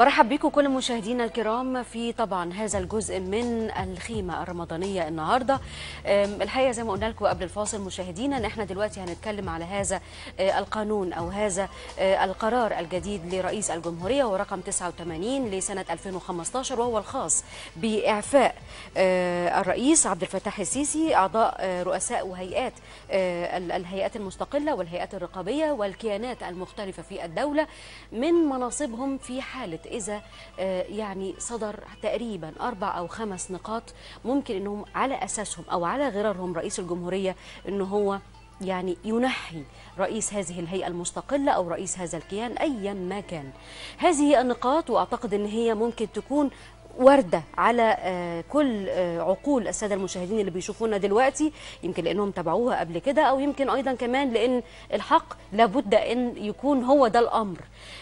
برحب بكم كل مشاهدينا الكرام في طبعا هذا الجزء من الخيمه الرمضانيه النهارده أم، الحقيقه زي ما قلنا لكم قبل الفاصل مشاهدينا ان احنا دلوقتي هنتكلم على هذا آه، القانون او هذا آه، القرار الجديد لرئيس الجمهوريه ورقم 89 لسنه 2015 وهو الخاص باعفاء آه، الرئيس عبد الفتاح السيسي اعضاء آه، رؤساء وهيئات آه، ال- الهيئات المستقله والهيئات الرقابيه والكيانات المختلفه في الدوله من مناصبهم في حاله اذا آه، يعني صدر تقريبا اربع او خمس نقاط ممكن انهم على اساسهم او على غرارهم رئيس الجمهوريه ان هو يعني ينحي رئيس هذه الهيئة المستقلة أو رئيس هذا الكيان أيا ما كان هذه النقاط وأعتقد أن هي ممكن تكون وردة على آه، كل آه، عقول السادة المشاهدين اللي بيشوفونا دلوقتي يمكن لأنهم تابعوها قبل كده أو يمكن أيضا كمان لأن الحق لابد أن يكون هو ده الأمر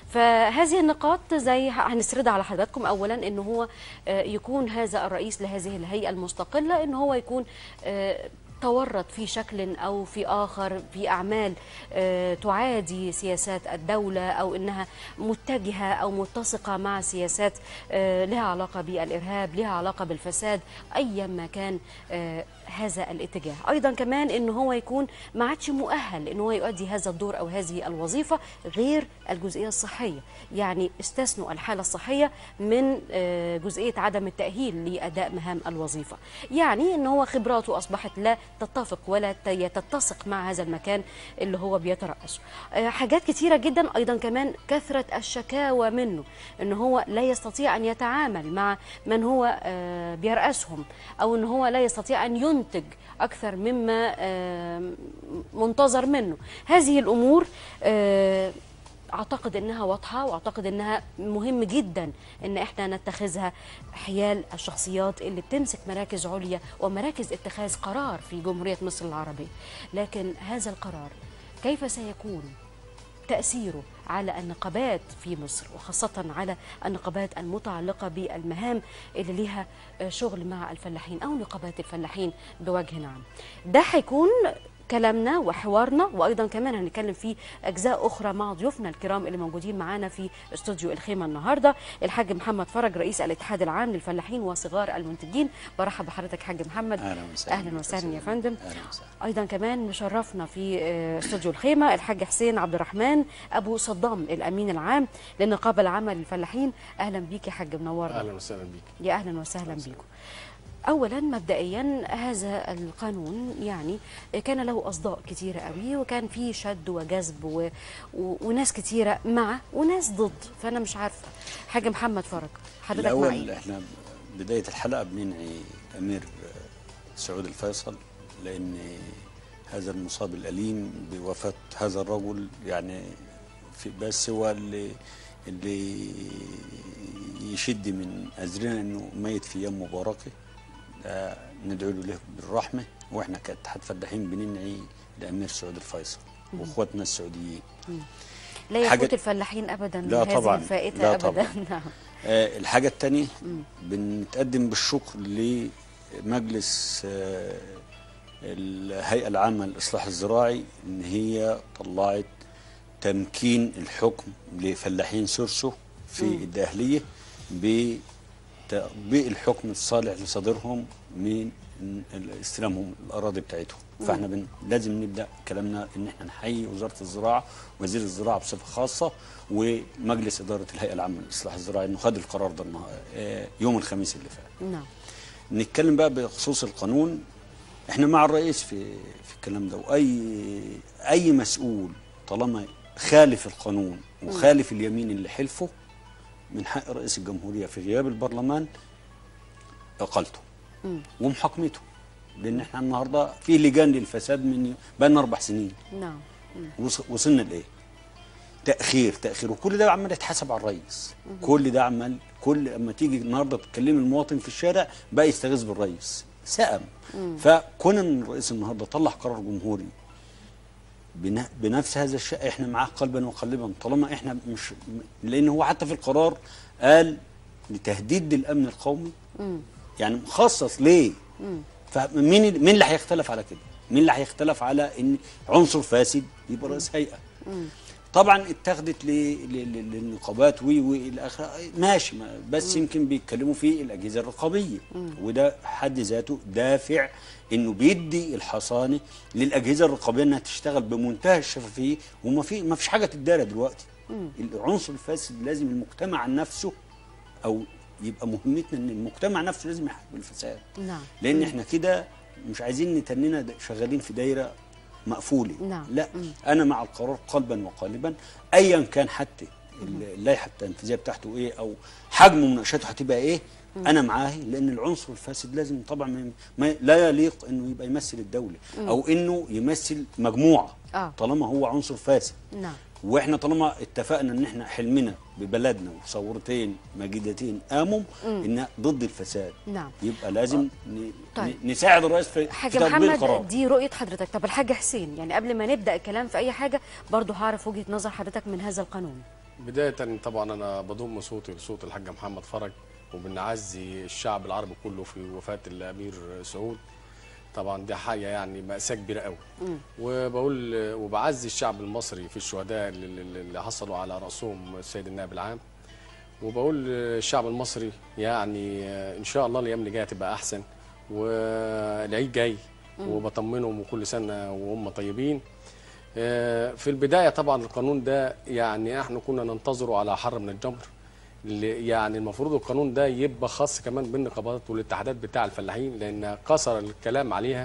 فهذه النقاط زي هنسردها على حضراتكم أولا أن هو آه، يكون هذا الرئيس لهذه الهيئة المستقلة أن هو يكون آه، تورط في شكل او في اخر في اعمال آه، تعادي سياسات الدوله او انها متجهه او متسقه مع سياسات آه، لها علاقه بالارهاب لها علاقه بالفساد ايا ما كان آه، هذا الاتجاه ايضا كمان ان هو يكون ما عادش مؤهل ان هو يؤدي هذا الدور او هذه الوظيفه غير الجزئيه الصحيه يعني استثنوا الحاله الصحيه من آه، جزئيه عدم التاهيل لاداء مهام الوظيفه يعني ان هو خبراته اصبحت لا تتفق ولا ت- تتسق مع هذا المكان اللي هو بيترأسه آه، حاجات كتيره جدا ايضا كمان كثره الشكاوى منه ان هو لا يستطيع ان يتعامل مع من هو آه، بيرأسهم او ان هو لا يستطيع ان ينتج اكثر مما آه، منتظر منه هذه الامور آه، اعتقد انها واضحه واعتقد انها مهم جدا ان احنا نتخذها حيال الشخصيات اللي بتمسك مراكز عليا ومراكز اتخاذ قرار في جمهوريه مصر العربيه لكن هذا القرار كيف سيكون تأثيره على النقابات في مصر وخاصة على النقابات المتعلقة بالمهام اللي لها شغل مع الفلاحين أو نقابات الفلاحين بوجه عام ده هيكون كلامنا وحوارنا وايضا كمان هنتكلم في اجزاء اخرى مع ضيوفنا الكرام اللي موجودين معانا في استوديو الخيمه النهارده الحاج محمد فرج رئيس الاتحاد العام للفلاحين وصغار المنتجين برحب بحضرتك حاج محمد اهلا وسهلا اهلا وسهلا يا فندم اهلا وسهلا ايضا كمان مشرفنا في آه، استوديو الخيمه الحاج حسين عبد الرحمن ابو صدام الامين العام للنقابه العامه للفلاحين اهلا بيك يا حاج منورنا اهلا وسهلا بيك يا اهلا وسهلا بكم اولا مبدئيا هذا القانون يعني كان له اصداء كتيره قوي وكان فيه شد وجذب و... و... وناس كتيره مع وناس ضد فانا مش عارفه حاجه محمد فرج حضرتك مع الاول ايه احنا بدايه الحلقه بننعي امير سعود الفيصل لان هذا المصاب الاليم بوفاه هذا الرجل يعني في بس هو اللي اللي يشد من ازرنا انه ميت في يوم مباركه ده ندعو له بالرحمه واحنا كاتحاد فلاحين بننعي لامير سعود الفيصل واخواتنا السعوديين لا حاجة- يفوت الفلاحين ابدا لا هذه طبعاً، الفائته لا ابدا طبعاً. نعم آه، الحاجة التانية بنتقدم بالشكر لمجلس آه، الهيئة العامة للإصلاح الزراعي إن هي طلعت تمكين الحكم لفلاحين سرسو في الداهلية بتطبيق الحكم الصالح لصدرهم من استلامهم الأراضي بتاعتهم فاحنا بن... لازم نبدا كلامنا ان احنا نحيي وزاره الزراعه وزير الزراعه بصفه خاصه ومجلس اداره الهيئه العامه للاصلاح الزراعي انه خد القرار ده النها- آه، يوم الخميس اللي فات. نعم نتكلم بقى بخصوص القانون احنا مع الرئيس في في الكلام ده واي اي مسؤول طالما خالف القانون وخالف اليمين اللي حلفه من حق رئيس الجمهوريه في غياب البرلمان اقالته ومحاكمته لان احنا النهارده في لجان للفساد من بقى لنا اربع سنين نعم وص- وصلنا لايه؟ تاخير تاخير وكل ده عمال يتحاسب على الرئيس كل ده عمال كل اما تيجي النهارده تكلمي المواطن في الشارع بقى يستغيث بالرئيس سأم فكون ان الرئيس النهارده طلع قرار جمهوري بن- بنفس هذا الشيء احنا معاه قلبا وقالبا طالما احنا مش لان هو حتى في القرار قال لتهديد للامن القومي يعني مخصص ليه فمين ال- مين اللي هيختلف على كده مين اللي هيختلف على ان عنصر فاسد يبقى رئيس هيئه طبعا اتخذت ل- ل- ل- للنقابات وي وي الى اخره ماشي ما- بس يمكن بيتكلموا في الاجهزه الرقابيه وده حد ذاته دافع انه بيدي الحصانه للاجهزه الرقابيه انها تشتغل بمنتهى الشفافيه وما في ما فيش حاجه تتدارى دلوقتي العنصر الفاسد لازم المجتمع نفسه او يبقى مهمتنا ان المجتمع نفسه لازم يحارب الفساد نعم لان احنا كده مش عايزين نتننا د- شغالين في دايره مقفوله نعم. لا انا مع القرار قلبا وقالبا ايا كان حتى ال- اللائحه التنفيذيه بتاعته ايه او حجم مناقشته هتبقى ايه انا معاه لان العنصر الفاسد لازم طبعا ما- ما لا يليق انه يبقى يمثل الدوله او انه يمثل مجموعه آه. طالما هو عنصر فاسد نعم واحنا طالما اتفقنا ان احنا حلمنا ببلدنا وثورتين مجيدتين قاموا ان ضد الفساد نعم. يبقى لازم ن... طيب. ن- نساعد الرئيس في, في حاج تطبيق محمد القرار دي رؤية حضرتك طب الحاج حسين يعني قبل ما نبدأ الكلام في أي حاجة برضو هعرف وجهة نظر حضرتك من هذا القانون بداية طبعا أنا بضم صوتي لصوت الحاج محمد فرج وبنعزي الشعب العربي كله في وفاة الأمير سعود طبعا دي حاجة يعني مأساة كبيرة قوي وبقول وبعزي الشعب المصري في الشهداء اللي, اللي اللي حصلوا على رأسهم السيد النائب العام وبقول الشعب المصري يعني إن شاء الله الأيام اللي جاية تبقى أحسن والعيد جاي وبطمنهم وكل سنة وهم طيبين آه، في البداية طبعا القانون ده يعني احنا كنا ننتظره على حر من الجمر اللي يعني المفروض القانون ده يبقى خاص كمان بالنقابات والاتحادات بتاع الفلاحين لان قصر الكلام عليها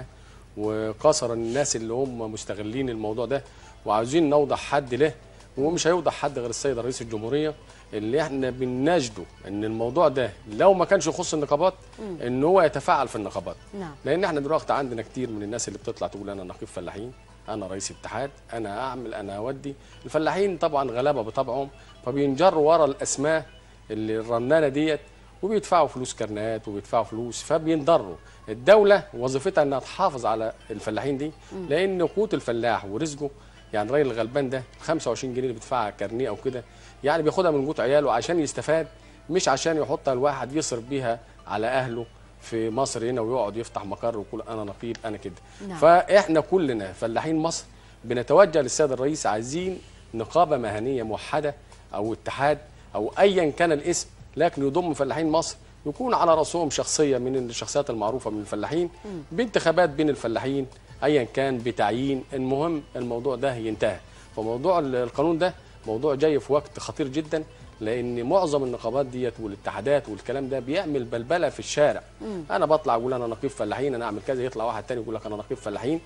وقصر الناس اللي هم مستغلين الموضوع ده وعاوزين نوضح حد له ومش هيوضح حد غير السيد رئيس الجمهوريه اللي احنا بنناشده ان الموضوع ده لو ما كانش يخص النقابات ان هو يتفاعل في النقابات نعم. لان احنا دلوقتي عندنا كتير من الناس اللي بتطلع تقول انا نقيب فلاحين انا رئيس اتحاد انا اعمل انا اودي الفلاحين طبعا غلابه بطبعهم فبينجروا ورا الاسماء اللي الرنانه ديت وبيدفعوا فلوس كرنات وبيدفعوا فلوس فبينضروا الدوله وظيفتها انها تحافظ على الفلاحين دي لان قوت الفلاح ورزقه يعني الراجل الغلبان ده 25 جنيه اللي بيدفعها كارنيه او كده يعني بياخدها من قوت عياله عشان يستفاد مش عشان يحطها الواحد يصرف بيها على اهله في مصر هنا ويقعد يفتح مقر ويقول انا نقيب انا كده نعم. فاحنا كلنا فلاحين مصر بنتوجه للسيد الرئيس عايزين نقابه مهنيه موحده او اتحاد او ايا كان الاسم لكن يضم فلاحين مصر يكون على راسهم شخصيه من الشخصيات المعروفه من الفلاحين بانتخابات بين الفلاحين ايا كان بتعيين المهم الموضوع ده ينتهي فموضوع ال- القانون ده موضوع جاي في وقت خطير جدا لان معظم النقابات ديت والاتحادات والكلام ده بيعمل بلبله في الشارع انا بطلع اقول انا نقيب فلاحين انا اعمل كذا يطلع واحد تاني يقول لك انا نقيب فلاحين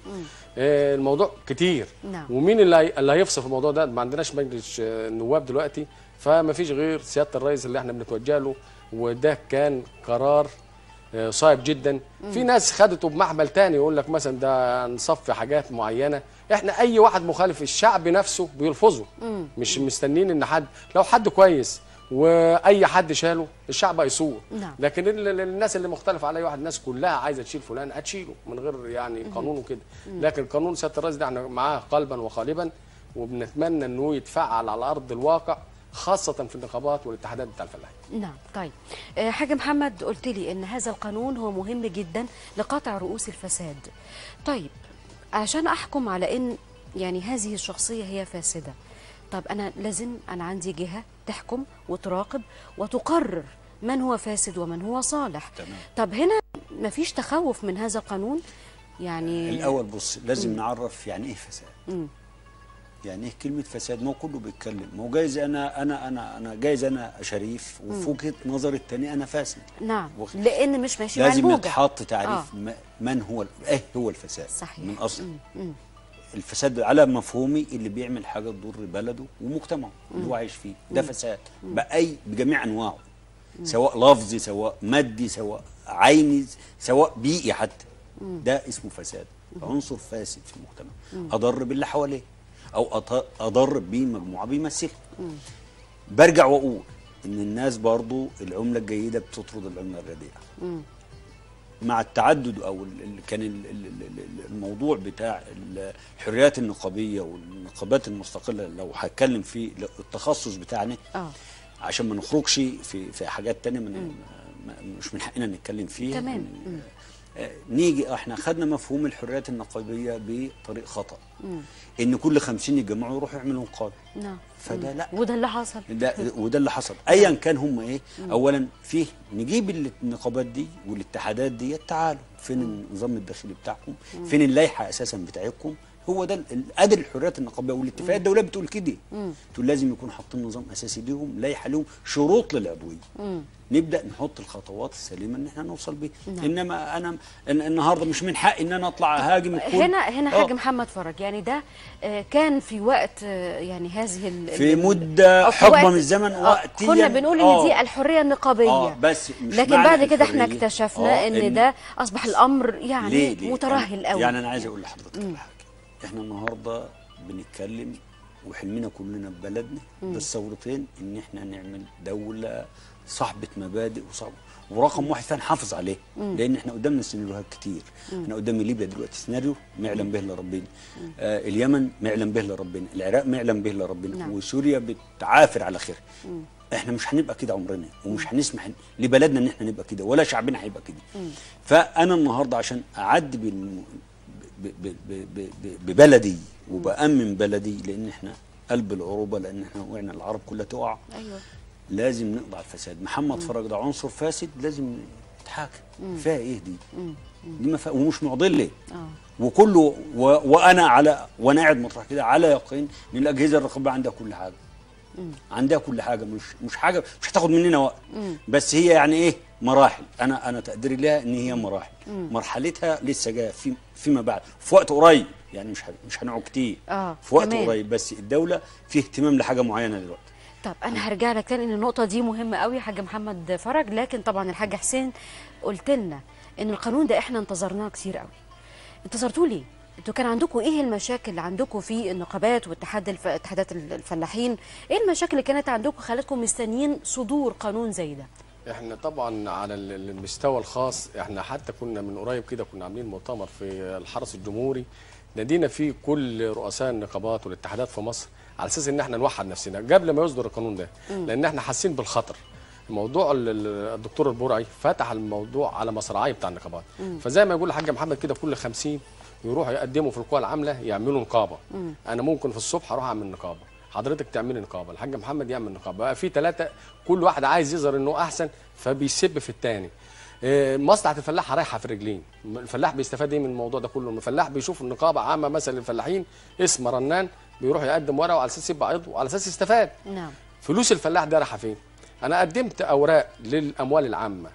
آه الموضوع كتير نعم. ومين اللي هي- اللي هيفصل في الموضوع ده ما عندناش مجلس آه، نواب دلوقتي فما فيش غير سياده الرئيس اللي احنا بنتوجه له وده كان قرار آه، صعب جدا في ناس خدته بمحمل تاني يقول لك مثلا ده نصفي حاجات معينه احنا اي واحد مخالف الشعب نفسه بيلفظه مش مستنين ان حد لو حد كويس واي حد شاله الشعب هيصور نعم. لكن ال- ال- الناس اللي مختلف على اي واحد الناس كلها عايزه تشيل فلان هتشيله من غير يعني قانون وكده لكن قانون سياده الرئيس ده احنا معاه قلبا وقالبا وبنتمنى انه يتفعل على ارض الواقع خاصه في النقابات والاتحادات بتاع الفلاحين نعم طيب آه، حاج محمد قلت لي ان هذا القانون هو مهم جدا لقطع رؤوس الفساد طيب عشان احكم على ان يعني هذه الشخصيه هي فاسده طب انا لازم انا عندي جهه تحكم وتراقب وتقرر من هو فاسد ومن هو صالح تمام. طب هنا مفيش تخوف من هذا القانون يعني الاول بص لازم نعرف يعني ايه فساد يعني ايه كلمه فساد ما هو كله بيتكلم ما هو جايز انا انا انا انا جايز انا شريف وفي وجهه نظر التاني انا فاسد نعم واخد- لان مش ماشي مع لازم الموجة يتحط تعريف آه. آه. من هو ايه هو الفساد صحيح. من اصل مم. مم. الفساد على مفهومي اللي بيعمل حاجه تضر بلده ومجتمعه اللي هو عايش فيه ده فساد باي بجميع انواعه سواء لفظي سواء مادي سواء عيني سواء بيئي حتى ده اسمه فساد عنصر فاسد في المجتمع اضر باللي حواليه او أط- اضر بمجموعه بيمثلها برجع واقول ان الناس برضو العمله الجيده بتطرد العمله الرديئه مع التعدد او ال- ال- كان ال- ال- ال- ال- الموضوع بتاع الحريات النقابيه والنقابات المستقله لو هتكلم في التخصص بتاعنا اه عشان ما نخرجش في في حاجات تانية من ما- مش من حقنا نتكلم فيها تمام. من- آه، نيجي احنا خدنا مفهوم الحريات النقابيه بطريق خطا ان كل 50 يتجمعوا يروحوا يعملوا نقابه نعم فده لا وده اللي حصل ده وده اللي حصل ايا كان هم ايه اولا فيه نجيب النقابات دي والاتحادات دي تعالوا فين النظام الداخلي بتاعكم فين اللائحه اساسا بتاعتكم هو ده ال- ادي الحريات النقابيه والاتفاقيه الدوليه بتقول كده تقول لازم يكون حاطين نظام اساسي ليهم لائحه لهم شروط للعضويه نبدا نحط الخطوات السليمه ان احنا نوصل بيه انما انا الن- النهارده مش من حقي ان انا اطلع هاجم الكل هنا هنا آه. حاج محمد فرج يعني ده آه، كان في وقت آه، يعني هذه ال- في ال- مدة أو في حقبة وقت- من الزمن آه، وقتياً، كنا بنقول ان آه. دي الحريه النقابيه آه، بس مش لكن معنى بعد كده احنا الحرية. اكتشفنا آه، ان إن- ده اصبح الامر يعني ليه ليه؟ مترهل أنا- قوي يعني انا عايز اقول لحضرتك على حاجه احنا النهارده بنتكلم وحلمنا كلنا ببلدنا بالثورتين ان احنا نعمل دوله صاحبه مبادئ وصاحبه ورقم واحد فيها نحافظ عليه لان احنا قدامنا سيناريوهات كتير احنا قدام ليبيا دلوقتي سيناريو ما يعلم به الا ربنا آه اليمن ما يعلم به الا ربنا العراق ما يعلم به الا ربنا نعم. وسوريا بتعافر على خير احنا مش هنبقى كده عمرنا ومش هنسمح لبلدنا ان احنا نبقى كده ولا شعبنا هيبقى كده فانا النهارده عشان اعدي بالم... ب... ب... ب... ب... ب... ببلدي وبامن بلدي لان احنا قلب العروبه لان احنا وقعنا العرب كلها تقع ايوه لازم نقضي على الفساد محمد فرج ده عنصر فاسد لازم يتحاكم فيها ايه دي دي ما فيها ومش معضله اه وكله و... وانا على وانا قاعد مطرح كده على يقين ان الاجهزه الرقابيه عندها كل حاجه عندها كل حاجه مش مش حاجه مش هتاخد مننا وقت بس هي يعني ايه مراحل انا انا تقديري لها ان هي مراحل مرحلتها لسه جايه في فيما بعد في وقت قريب يعني مش ه- مش هنقعد كتير آه، في وقت كمان. قريب بس الدوله في اهتمام لحاجه معينه دلوقتي طب انا هرجع لك تاني ان النقطه دي مهمه قوي يا حاج محمد فرج لكن طبعا الحاج حسين قلت لنا ان القانون ده احنا انتظرناه كتير قوي انتظرتوه ليه انتوا كان عندكم ايه المشاكل اللي عندكم في النقابات واتحاد الف... اتحادات الفلاحين ايه المشاكل اللي كانت عندكم خلتكم مستنيين صدور قانون زي ده احنا طبعا على ال- المستوى الخاص احنا حتى كنا من قريب كده كنا عاملين مؤتمر في الحرس الجمهوري نادينا فيه كل رؤساء النقابات والاتحادات في مصر على اساس ان احنا نوحد نفسنا قبل ما يصدر القانون ده لان احنا حاسين بالخطر موضوع ال- ال- الدكتور البرعي فتح الموضوع على مصراعي بتاع النقابات فزي ما يقول الحاج محمد كده كل 50 يروحوا يقدموا في القوى العامله يعملوا نقابه انا ممكن في الصبح اروح اعمل نقابه حضرتك تعملي نقابه الحاج محمد يعمل نقابه بقى في ثلاثه كل واحد عايز يظهر انه احسن فبيسب في الثاني مصلحه الفلاح رايحه في رجلين الفلاح بيستفاد ايه من الموضوع ده كله الفلاح بيشوف النقابه عامه مثلا للفلاحين اسم رنان بيروح يقدم ورقه وعلى اساس يبقى عضو وعلى اساس يستفاد نعم فلوس الفلاح ده رايحه فين؟ انا قدمت اوراق للاموال العامه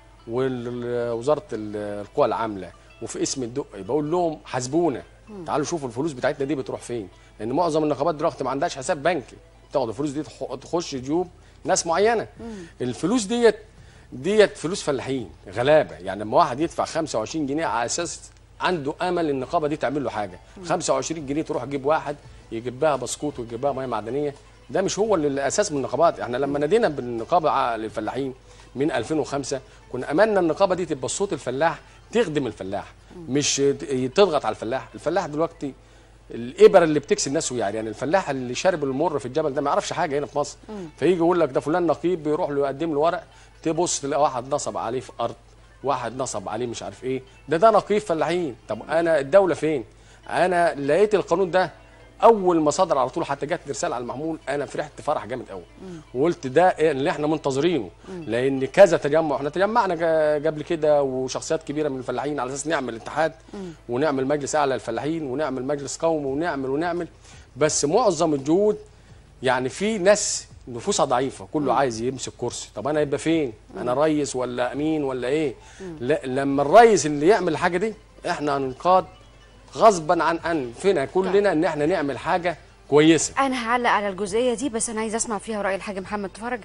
ووزاره القوى العامله وفي اسم الدقي بقول لهم حاسبونا تعالوا شوفوا الفلوس بتاعتنا دي بتروح فين لان معظم النقابات دلوقتي ما عندهاش حساب بنكي تاخد الفلوس دي تخ- تخش جيوب ناس معينه الفلوس ديت ديت فلوس فلاحين غلابه يعني لما واحد يدفع 25 جنيه على اساس عنده امل النقابه دي تعمل له حاجه 25 جنيه تروح تجيب واحد يجيب بها بسكوت ويجيب بها ميه معدنيه ده مش هو اللي الاساس من النقابات احنا لما نادينا بالنقابه ع- للفلاحين من 2005 كنا املنا النقابه دي تبقى صوت الفلاح تخدم الفلاح مش ت- تضغط على الفلاح الفلاح دلوقتي الابر اللي بتكسي الناس ويعني يعني الفلاح اللي شارب المر في الجبل ده ما يعرفش حاجه هنا في مصر فيجي يقول لك ده فلان نقيب بيروح له يقدم له ورق تبص تلاقي واحد نصب عليه في ارض واحد نصب عليه مش عارف ايه ده ده نقيب فلاحين طب انا الدوله فين انا لقيت القانون ده اول ما صدر على طول حتى جت رساله على المحمول انا فرحت فرح جامد قوي وقلت ده إيه اللي احنا منتظرينه لان كذا تجمع احنا تجمعنا جا- قبل كده وشخصيات كبيره من الفلاحين على اساس نعمل اتحاد ونعمل مجلس اعلى للفلاحين ونعمل مجلس قومي ونعمل ونعمل بس معظم الجهود يعني في ناس نفوسها ضعيفه كله عايز يمسك كرسي طب انا يبقى فين انا ريس ولا امين ولا ايه لا لما الريس اللي يعمل الحاجه دي احنا هننقاد غصبا عن انفنا كلنا ان احنا نعمل حاجه كويسه انا هعلق على الجزئيه دي بس انا عايز اسمع فيها راي الحاج محمد فرج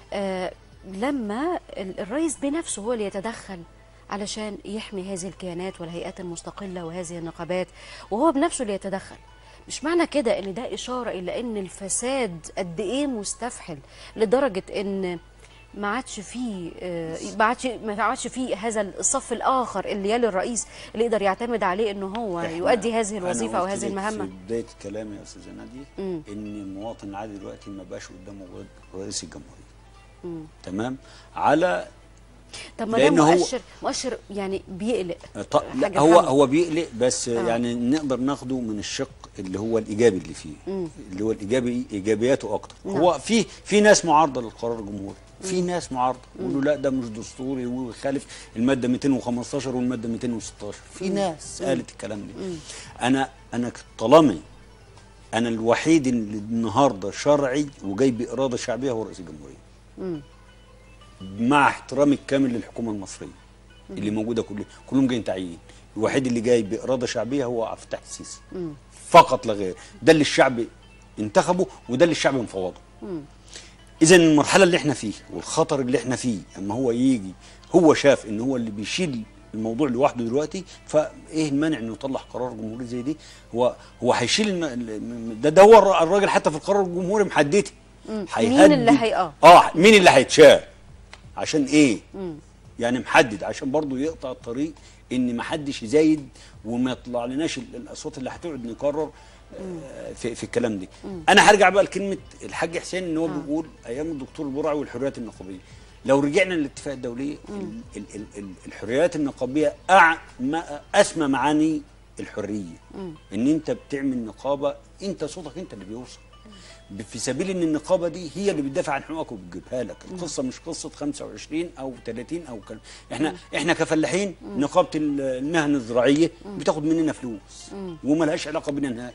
آه لما ال- الرئيس بنفسه هو اللي يتدخل علشان يحمي هذه الكيانات والهيئات المستقله وهذه النقابات وهو بنفسه اللي يتدخل مش معنى كده ان ده اشاره الى ان الفساد قد ايه مستفحل لدرجه ان ما عادش فيه آه، ما عادش ما عادش فيه هذا الصف الاخر اللي يلي الرئيس اللي يقدر يعتمد عليه ان هو إحنا- يؤدي هذه أنا الوظيفه او قلت هذه لك المهمه في بدايه كلامي يا استاذه ناديه ان المواطن العادي دلوقتي ما بقاش قدامه غير رئيس الجمهوريه تمام على طب ما ده لأن هو- مؤشر مؤشر يعني بيقلق ط- حاجة لا هو محمد. هو بيقلق بس آه. يعني نقدر ناخده من الشق اللي هو الايجابي اللي فيه اللي هو الايجابي ايجابياته اكتر نعم. هو في في ناس معارضه للقرار الجمهوري في ناس معارضه يقولوا لا ده مش دستوري ويخالف الماده 215 والماده 216 في ناس قالت الكلام ده انا انا طالما انا الوحيد اللي النهارده شرعي وجاي باراده شعبيه هو رئيس الجمهوريه مع احترامي الكامل للحكومه المصريه اللي موجوده كلها كلهم جايين تعيين الوحيد اللي جاي باراده شعبيه هو عبد الفتاح السيسي فقط لا غير ده اللي الشعب انتخبه وده اللي الشعب مفوضه اذا المرحله اللي احنا فيه والخطر اللي احنا فيه اما هو يجي هو شاف ان هو اللي بيشيل الموضوع لوحده دلوقتي فايه المانع انه يطلع قرار جمهوري زي دي هو هو هيشيل الم- الم- ده ده هو الر- الراجل حتى في القرار الجمهوري محددها مين هيهدد- اللي هي- آه. اه مين اللي هيتشال عشان ايه يعني محدد عشان برضه يقطع الطريق ان ما حدش يزايد وما يطلع لناش ال- الاصوات اللي هتقعد نكرر آه، في في الكلام دي انا هرجع بقى لكلمه الحاج حسين ان هو بيقول ايام الدكتور البرعي والحريات النقابيه لو رجعنا للاتفاق الدولي ال- ال- ال- ال- الحريات النقابيه أع... ما اسمى معاني الحريه ان انت بتعمل نقابه انت صوتك انت اللي بيوصل ب- في سبيل ان النقابه دي هي اللي بتدافع عن حقوقك وبتجيبها لك القصه مش قصه 25 او 30 او كلام احنا احنا كفلاحين نقابه ال- المهن الزراعيه بتاخد مننا فلوس وملهاش علاقه بينا نهائي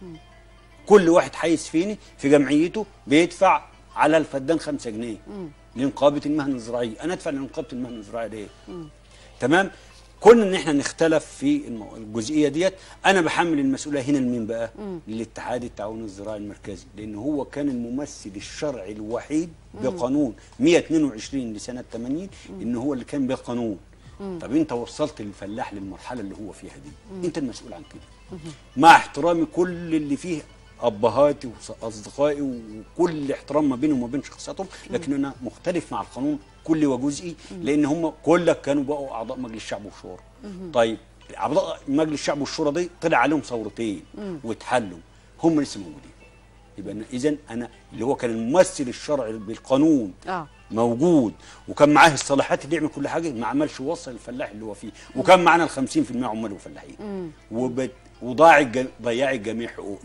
كل واحد حيز فيني في جمعيته بيدفع على الفدان 5 جنيه لنقابه المهن الزراعيه انا ادفع لنقابه المهن الزراعيه ليه تمام كون ان احنا نختلف في المو- الجزئيه ديت انا بحمل المسؤوليه هنا لمين بقى للاتحاد التعاون الزراعي المركزي لان هو كان الممثل الشرعي الوحيد بقانون 122 لسنه 80 ان هو اللي كان بقانون طب انت وصلت الفلاح للمرحله اللي هو فيها دي انت المسؤول عن كده مع احترامي كل اللي فيه ابهاتي واصدقائي وكل احترام ما بينهم وما بين شخصياتهم لكن انا مختلف مع القانون كلي وجزئي لان هم كلك كانوا بقوا اعضاء مجلس الشعب والشورى طيب اعضاء مجلس الشعب والشورى دي طلع عليهم ثورتين واتحلوا هم لسه موجودين يبقى اذا انا اللي هو كان الممثل الشرعي بالقانون اه موجود وكان معاه الصلاحيات اللي يعمل كل حاجه ما عملش وصل الفلاح اللي هو فيه وكان معانا ال 50% عمال وفلاحين وبت... وضاع الج... ضياع الجميع حقوقنا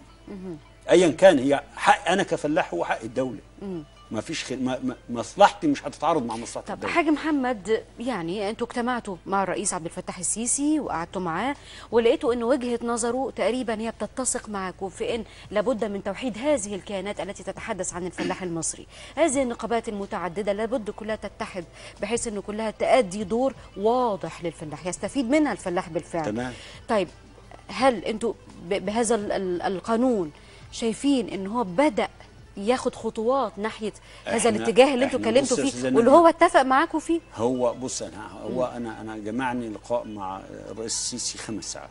ايا كان هي حق انا كفلاح هو حق الدوله ما فيش خ... ما... ما... مصلحتي مش هتتعارض مع مصلحه طب الدوله حاج محمد يعني انتوا اجتمعتوا مع الرئيس عبد الفتاح السيسي وقعدتوا معاه ولقيتوا ان وجهه نظره تقريبا هي بتتسق معاكم في ان لابد من توحيد هذه الكيانات التي تتحدث عن الفلاح المصري هذه النقابات المتعدده لابد كلها تتحد بحيث ان كلها تأدي دور واضح للفلاح يستفيد منها الفلاح بالفعل تمام. طيب هل انتوا ب- بهذا ال- ال- القانون شايفين ان هو بدأ ياخد خطوات ناحيه هذا إحنا- الاتجاه اللي انتوا إحنا اتكلمتوا بص يا فيه أستاذة واللي نجمة. هو اتفق معاكم فيه هو بص انا هو انا انا جمعني لقاء مع الرئيس السيسي خمس ساعات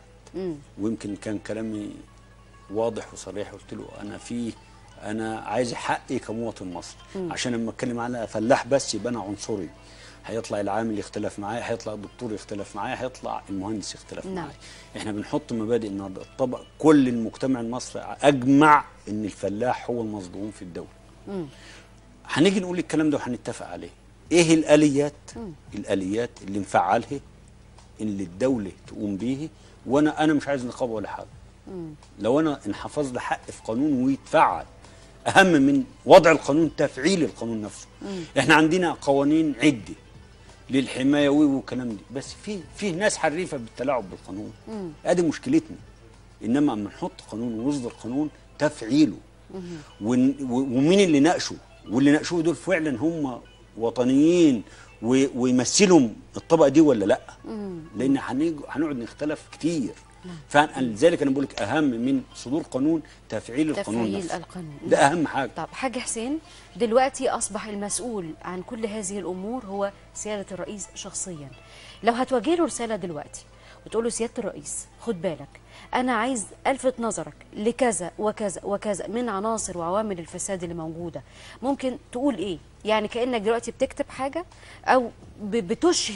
ويمكن كان كلامي واضح وصريح قلت له انا في انا عايز حقي كمواطن مصري عشان لما اتكلم على فلاح بس يبقى انا عنصري هيطلع العامل يختلف معايا هيطلع الدكتور يختلف معايا هيطلع المهندس يختلف نعم. معايا احنا بنحط مبادئ النهارده الطبق كل المجتمع المصري اجمع ان الفلاح هو المظلوم في الدوله هنيجي نقول الكلام ده وهنتفق عليه ايه الاليات الاليات اللي نفعلها اللي الدوله تقوم بيه وانا انا مش عايز نقابه ولا حاجه لو انا انحفظ لي حق في قانون ويتفعل اهم من وضع القانون تفعيل القانون نفسه احنا عندنا قوانين عده للحمايه و- والكلام ده بس في في ناس حريفه بالتلاعب بالقانون ادي مشكلتنا انما اما نحط قانون ونصدر قانون تفعيله ون- و- ومين اللي ناقشه واللي ناقشوه دول فعلا هم وطنيين و- ويمثلوا الطبقه دي ولا لا لان هنيجي- هنقعد نختلف كتير فلذلك انا بقول لك اهم من صدور قانون تفعيل القانون تفعيل نفسه. القانون. ده اهم حاجه طب حاج حسين دلوقتي أصبح المسؤول عن كل هذه الأمور هو سيادة الرئيس شخصيا لو هتوجه له رسالة دلوقتي وتقول له سيادة الرئيس خد بالك أنا عايز ألفت نظرك لكذا وكذا وكذا من عناصر وعوامل الفساد اللي موجودة ممكن تقول إيه؟ يعني كأنك دلوقتي بتكتب حاجة أو ب- بتشهر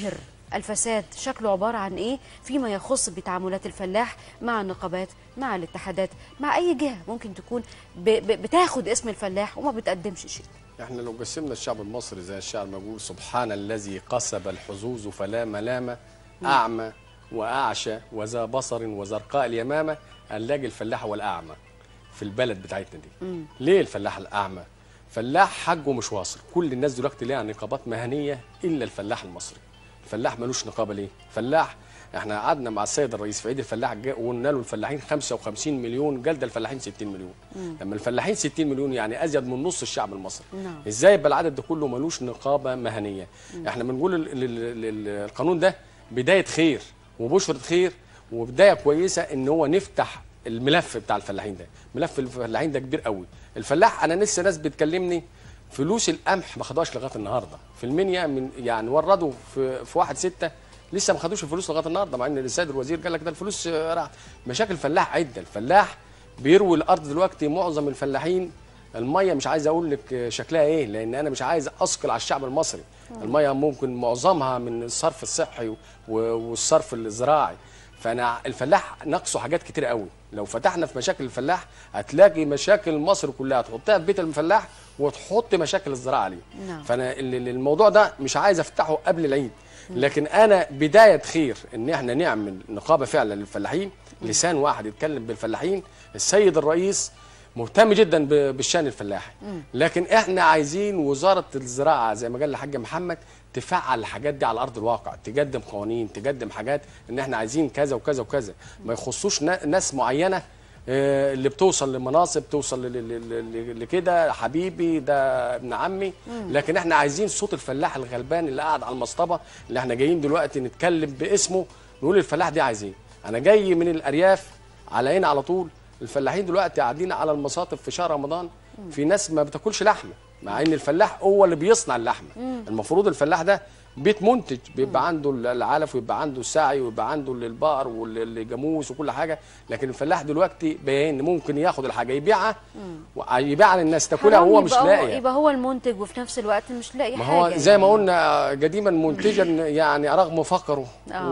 الفساد شكله عباره عن ايه فيما يخص بتعاملات الفلاح مع النقابات مع الاتحادات مع اي جهه ممكن تكون ب- ب- بتاخد اسم الفلاح وما بتقدمش شيء احنا لو قسمنا الشعب المصري زي الشعر ما بيقول سبحان الذي قصب الحظوظ فلا ملامة أعمى وأعشى وذا بصر وزرقاء اليمامة هنلاقي الفلاح هو الأعمى في البلد بتاعتنا دي ليه الفلاح الأعمى؟ فلاح حقه مش واصل كل الناس دلوقتي ليها نقابات مهنية إلا الفلاح المصري الفلاح ملوش نقابة ليه؟ فلاح احنا قعدنا مع السيد الرئيس في عيد الفلاح جا- وقلنا له الفلاحين 55 مليون قال ده الفلاحين 60 مليون لما الفلاحين 60 مليون يعني ازيد من نص الشعب المصري نعم. ازاي يبقى العدد ده كله ملوش نقابه مهنيه احنا بنقول ال- ال- ال- ال- القانون ده بدايه خير وبشره خير وبدايه كويسه ان هو نفتح الملف بتاع الفلاحين ده ملف الفلاحين ده كبير قوي الفلاح انا لسه ناس بتكلمني فلوس القمح ما خدوهاش لغايه النهارده في المنيا من يعني وردوا في في 1 6 لسه ما خدوش الفلوس لغايه النهارده مع ان السيد الوزير قال لك ده الفلوس آه، راحت مشاكل الفلاح عده الفلاح بيروي الارض دلوقتي معظم الفلاحين الميه مش عايز اقول لك شكلها ايه لان انا مش عايز اثقل على الشعب المصري الميه ممكن معظمها من الصرف الصحي و- والصرف الزراعي فانا الفلاح ناقصه حاجات كتير قوي لو فتحنا في مشاكل الفلاح هتلاقي مشاكل مصر كلها تحطها في بيت الفلاح وتحط مشاكل الزراعه عليه نعم. فانا ال- ال- الموضوع ده مش عايز افتحه قبل العيد لكن انا بدايه خير ان احنا نعمل نقابه فعلا للفلاحين لسان واحد يتكلم بالفلاحين السيد الرئيس مهتم جدا ب- بالشان الفلاحي لكن احنا عايزين وزاره الزراعه زي ما قال الحاج محمد تفعل الحاجات دي على ارض الواقع تقدم قوانين تقدم حاجات ان احنا عايزين كذا وكذا وكذا ما يخصوش نا- ناس معينه آه، اللي بتوصل لمناصب توصل ل- ل- ل- لكده حبيبي ده ابن عمي لكن احنا عايزين صوت الفلاح الغلبان اللي قاعد على المصطبه اللي احنا جايين دلوقتي نتكلم باسمه نقول الفلاح دي عايزين انا جاي من الارياف على هنا على طول الفلاحين دلوقتي قاعدين على المصاطب في شهر رمضان في ناس ما بتاكلش لحمه مع ان الفلاح هو اللي بيصنع اللحمه المفروض الفلاح ده بيت منتج بيبقى عنده العلف ويبقى عنده السعي ويبقى عنده البقر والجاموس وكل حاجه لكن الفلاح دلوقتي باين ممكن ياخد الحاجه يبيعها ويبيعها للناس تاكلها حرام وهو مش يبقى لاقي يبقى هو المنتج وفي نفس الوقت مش لاقي ما حاجه هو زي ما يعني. قلنا قديما منتجا يعني رغم فقره آه.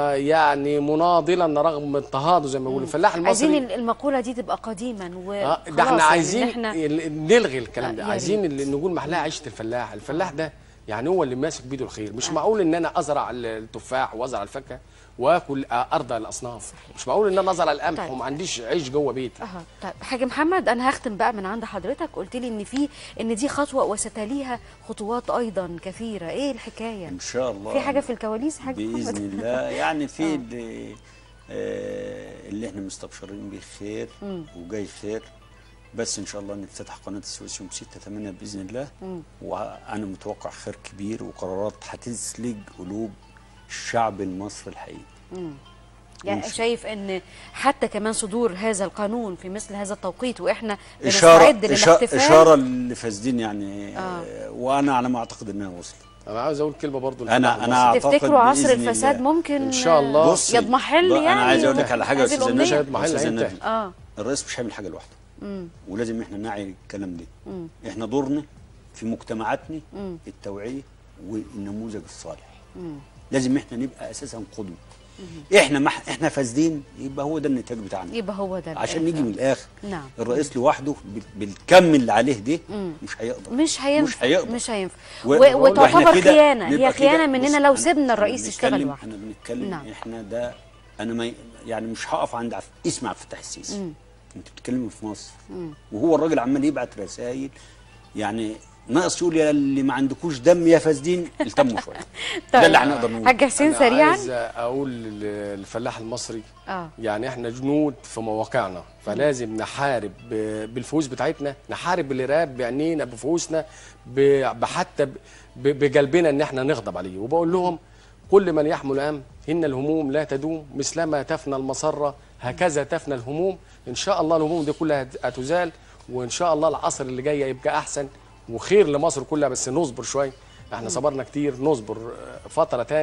ويعني مناضلا رغم اضطهاده زي ما بيقولوا الفلاح المصري عايزين ال- المقوله دي تبقى قديما و اه خلاص ده احنا يعني عايزين إن احنا ال- نلغي الكلام آه، ده يا عايزين ريت. اللي نقول محلاها عيشه الفلاح الفلاح ده يعني هو اللي ماسك بيده الخير مش معقول ان انا ازرع ال- التفاح وازرع الفاكهه واكل آه، ارضى الاصناف مش معقول ان انا ازرع القمح طيب. وما عنديش عيش جوه بيتي اها طيب حاج محمد انا هختم بقى من عند حضرتك قلت لي ان في ان دي خطوه وستليها خطوات ايضا كثيره ايه الحكايه ان شاء الله في حاجه في الكواليس حاج باذن محمد الله يعني في اللي, آه اللي احنا مستبشرين به خير وجاي خير بس ان شاء الله نفتتح قناه السويس يوم 6 8 باذن الله وانا متوقع خير كبير وقرارات هتسلج قلوب الشعب المصري الحقيقي يعني شايف ان حتى كمان صدور هذا القانون في مثل هذا التوقيت واحنا اشاره بنستعد إشا- للاحتفال اشاره للفاسدين يعني آه. وانا على ما اعتقد انها وصلت انا عاوز اقول كلمه برضو أنا- للفلاح أنا المصري. أعتقد تفتكروا عصر بإذن الفساد الله. ممكن إن شاء الله. آه، بصي، يضمحل بقى يعني انا عايز اقول لك على حاجه يا هذه استاذ الأمنية؟ مش النبي هيضمحل أستاذ إمتى؟ النبي. اه الرئيس مش هيعمل حاجه لوحده ولازم احنا نعي الكلام ده احنا دورنا في مجتمعاتنا التوعيه والنموذج الصالح لازم احنا نبقى اساسا قدوه احنا ما احنا فاسدين يبقى هو ده النتاج بتاعنا يبقى هو ده عشان الآخر. نيجي من الاخر نعم. الرئيس لوحده بال- بالكم اللي عليه ده مش هيقدر مش هينفع مش هيقدر مش هينفع و- و... وإحنا وتعتبر كده خيانه نبقى هي كده- خيانه بص، مننا لو أنا- سيبنا أنا الرئيس يشتغل بنتكلم- لوحده انا بنتكلم نعم. احنا ده انا ما ي- يعني مش هقف عند عف... اسم عبد الفتاح السيسي انت بتتكلمي في مصر وهو الراجل عمال يبعت رسائل يعني ناقص يقول يا اللي ما عندكوش دم يا فاسدين التموا شويه ده اللي هنقدر نقوله حاج حسين أنا سريعا عايز اقول للفلاح المصري اه يعني احنا جنود في مواقعنا فلازم نحارب ب- بالفلوس بتاعتنا نحارب الارهاب بعينينا بفلوسنا ب- بحتى ب- ب- بقلبنا ان احنا نغضب عليه وبقول لهم كل من يحمل هم ان الهموم لا تدوم مثلما تفنى المسره هكذا تفنى الهموم ان شاء الله الهموم دي كلها هت- هتزال وان شاء الله العصر اللي جاي يبقى احسن وخير لمصر كلها بس نصبر شويه احنا صبرنا كتير نصبر آه، فتره تاني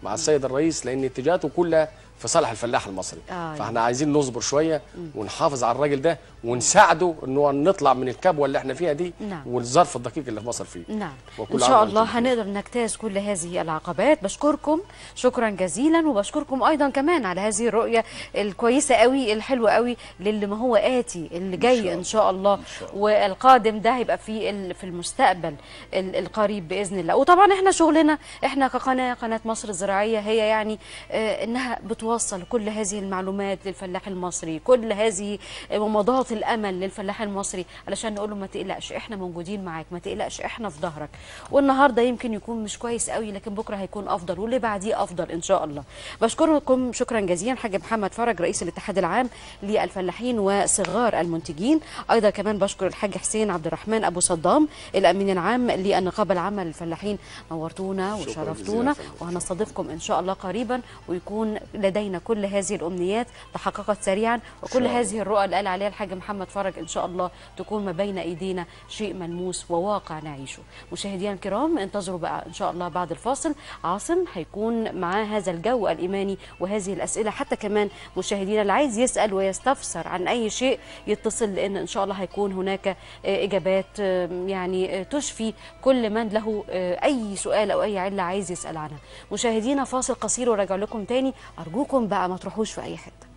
مع السيد الرئيس لان اتجاهاته كلها في صالح الفلاح المصري آه، فاحنا عايزين نصبر شويه ونحافظ على الراجل ده ونساعده ان هو نطلع من الكبوه اللي احنا فيها دي نعم. والظرف الدقيق اللي في مصر فيه نعم وكل ان عام شاء وأنتم الله بخير. هنقدر نجتاز كل هذه العقبات بشكركم شكرا جزيلا وبشكركم ايضا كمان على هذه الرؤيه الكويسه قوي الحلوه قوي للي ما هو اتي اللي جاي ان شاء الله والقادم ده هيبقى في ال- في المستقبل ال- القريب باذن الله وطبعا احنا شغلنا احنا كقناه قناه مصر الزراعيه هي يعني آه، انها بتوصل كل هذه المعلومات للفلاح المصري كل هذه مماضات الامل للفلاح المصري علشان نقول له ما تقلقش احنا موجودين معاك ما تقلقش احنا في ظهرك والنهارده يمكن يكون مش كويس قوي لكن بكره هيكون افضل واللي بعديه افضل ان شاء الله بشكركم شكرا جزيلا حاج محمد فرج رئيس الاتحاد العام للفلاحين وصغار المنتجين ايضا كمان بشكر الحاج حسين عبد الرحمن ابو صدام الامين العام للنقابه العامه للفلاحين نورتونا شكراً وشرفتونا جزيلاً يا فندم. وهنستضيفكم ان شاء الله قريبا ويكون لدينا كل هذه الامنيات تحققت سريعا وكل الله. هذه الرؤى اللي قال عليها الحاج محمد فرج ان شاء الله تكون ما بين ايدينا شيء ملموس وواقع نعيشه مشاهدينا الكرام انتظروا بقى ان شاء الله بعد الفاصل عاصم هيكون معاه هذا الجو الايماني وهذه الاسئله حتى كمان مشاهدينا اللي عايز يسال ويستفسر عن اي شيء يتصل لان ان شاء الله هيكون هناك آه، اجابات آه، يعني آه، تشفي كل من له آه، اي سؤال او اي عله عايز يسال عنها مشاهدينا فاصل قصير وراجع لكم تاني ارجوكم بقى ما تروحوش في اي حته